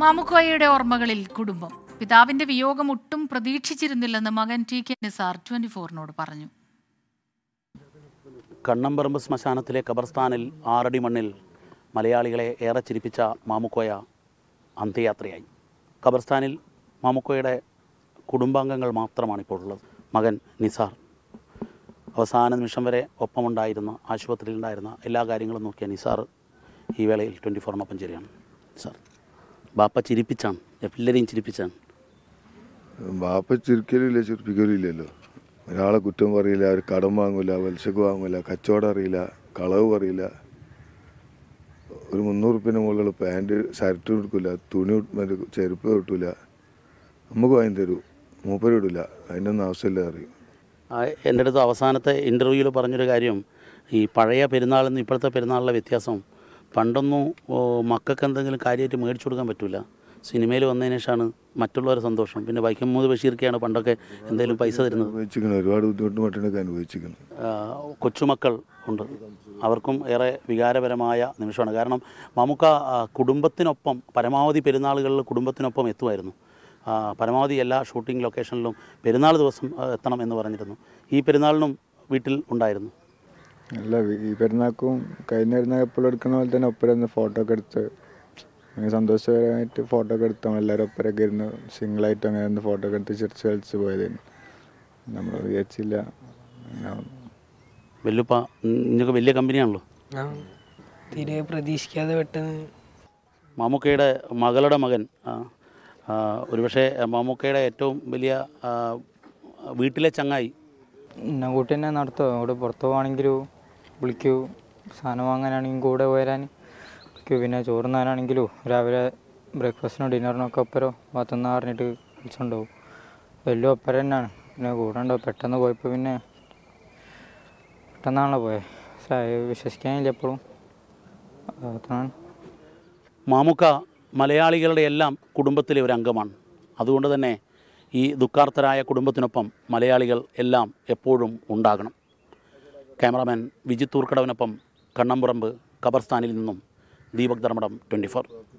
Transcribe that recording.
മാമുക്കോയയുടെ ഓർമ്മകളിൽ കുടുംബം പിതാവിന്റെ വിയോഗം ഒട്ടും പ്രതീക്ഷിച്ചിരുന്നില്ലെന്ന് മകൻ ടി കെ നിസാർ ട്വന്റി ഫോറിനോട് പറഞ്ഞു കണ്ണമ്പറമ്പ് ശ്മശാനത്തിലെ ഖബർസ്ഥാനിൽ ആറടി മണ്ണിൽ മലയാളികളെ ഏറെ ചിരിപ്പിച്ച മാമുക്കോയ അന്ത്യയാത്രയായി ഖബർസ്ഥാനിൽ മാമുക്കോയുടെ കുടുംബാംഗങ്ങൾ മാത്രമാണ് ഇപ്പോൾ ഉള്ളത് മകൻ നിസാർ അവസാന നിമിഷം വരെ ഒപ്പമുണ്ടായിരുന്ന ആശുപത്രിയിലുണ്ടായിരുന്ന എല്ലാ കാര്യങ്ങളും നോക്കിയ നിസാർ ഈ വേളയിൽ ട്വൻറ്റി ഫോറിനൊപ്പം ചേരുകയാണ് നിസാർ ബാപ്പ ചിരിപ്പിച്ചാണ് എല്ലാവരെയും ചിരിപ്പിച്ചാണ് ബാപ്പ ചിരിക്കലില്ല ചിരിപ്പിക്കലില്ലല്ലോ ഒരാളെ കുറ്റം പറയില്ല ഒരു കടം വാങ്ങൂല പലിശക്ക് വാങ്ങൂല കച്ചവടം അറിയില്ല കളവ് പറയില്ല ഒരു മുന്നൂറ് റുപ്യൻ്റെ മുകളിൽ പാൻറ് ഷർട്ട് കൊടുക്കില്ല തുണി മറ്റേ ചെരുപ്പ് കിട്ടൂല നമുക്ക് വാങ്ങി തരൂ മൂപ്പര് ഇടില്ല അതിനൊന്നും ആവശ്യമില്ല അറിയും ആ, എൻ്റെ അടുത്ത് അവസാനത്തെ ഇൻ്റർവ്യൂവിൽ പറഞ്ഞൊരു കാര്യം ഈ പഴയ പെരുന്നാളിൽ ഇപ്പോഴത്തെ പെരുന്നാളിലെ വ്യത്യാസം പണ്ടൊന്നും ഓ, മക്കൾക്ക് എന്തെങ്കിലും കാര്യമായിട്ട് മേടിച്ചു കൊടുക്കാൻ പറ്റില്ല സിനിമയിൽ വന്നതിന് ശേഷമാണ് മറ്റുള്ളവരെ സന്തോഷം പിന്നെ വൈക്കം മുഹമ്മദ് ബഷീർക്കാണ് പണ്ടൊക്കെ എന്തെങ്കിലും പൈസ തരുന്നത് അനുഭവിച്ചിരിക്കണം ഒരുപാട് ബുദ്ധിമുട്ട് മറ്റൊക്കെ അനുഭവിച്ചിരിക്കണം ആ, കൊച്ചുമക്കൾ ഉണ്ട് അവർക്കും ഏറെ വികാരപരമായ നിമിഷമാണ് കാരണം മമ്മൂക്ക ആ, കുടുംബത്തിനൊപ്പം പരമാവധി പെരുന്നാളുകളിൽ കുടുംബത്തിനൊപ്പം എത്തുമായിരുന്നു ആ, പരമാവധി എല്ലാ ഷൂട്ടിംഗ് ലൊക്കേഷനിലും പെരുന്നാൾ ദിവസം ആ, എത്തണം എന്ന് പറഞ്ഞിരുന്നു ഈ പെരുന്നാളിനും വീട്ടിൽ ഉണ്ടായിരുന്നു അല്ല ഈ പെരുന്നാൾക്കും കഴിഞ്ഞ പെരുന്നാൾ എപ്പോഴും എടുക്കുന്ന പോലെ തന്നെ ഒപ്പരം ഫോട്ടോ ഒക്കെ എടുത്ത് അങ്ങനെ സന്തോഷകരമായിട്ട് ഫോട്ടോ ഒക്കെ എടുത്ത് നമ്മളെല്ലാവരും ഒപ്പരൊക്കെ ഇരുന്ന് സിംഗിളായിട്ട് അങ്ങനെ ഒന്ന് ഫോട്ടോ ഒക്കെ എടുത്ത് ചിരിച്ച് കളിച്ച് പോയതായിരുന്നു നമ്മൾ വിചാരിച്ചില്ല അങ്ങനെ വല്ലുപ്പ നിങ്ങൾക്ക് വലിയ കമ്പനിയാണല്ലോ ആ തീരെ പ്രതീക്ഷിക്കാതെ പെട്ടെന്ന് മാമുക്കയുടെ മകളുടെ മകൻ ആ, ആ, ഒരുപക്ഷെ മാമുക്കയുടെ ഏറ്റവും വലിയ ആ, വീട്ടിലെ ചങ്ങായി എന്നെ കൂട്ടി തന്നെ നടത്തുമോ ഇവിടെ പുറത്ത് പോവാണെങ്കിലും വിളിക്കൂ സാധനം വാങ്ങാനാണെങ്കിലും കൂടെ പോരാൻ വിളിക്കൂ പിന്നെ ചോറ് തിന്നാനാണെങ്കിലും രാവിലെ ബ്രേക്ക്ഫാസ്റ്റിനോ ഡിന്നറിനോ ഒക്കെ ഒപ്പരോ ഭാഗത്തുനിന്ന് പറഞ്ഞിട്ട് വിളിച്ചുകൊണ്ടുപോകും വലിയ ഒപ്പര തന്നെയാണ് പിന്നെ കൂടെ ഉണ്ടാവും പെട്ടെന്ന് പോയപ്പോൾ പിന്നെ പെട്ടെന്നാണല്ലോ പോയത് പക്ഷേ അത് വിശ്വസിക്കാനില്ല എപ്പോഴും അതാണ് മാമുക്ക മലയാളികളുടെ എല്ലാം കുടുംബത്തിലെ ഒരു അംഗമാണ് അതുകൊണ്ട് തന്നെ ഈ ദുഃഖാർത്തരായ കുടുംബത്തിനൊപ്പം മലയാളികൾ എല്ലാം എപ്പോഴും ഉണ്ടാകണം ക്യാമറാമാൻ വിജിത്ത് തൂർക്കടവിനൊപ്പം കണ്ണമ്പുറമ്പ് ഖബർസ്ഥാനിൽ നിന്നും ദീപക് ധർമ്മടം ട്വൻറ്റി ഫോർ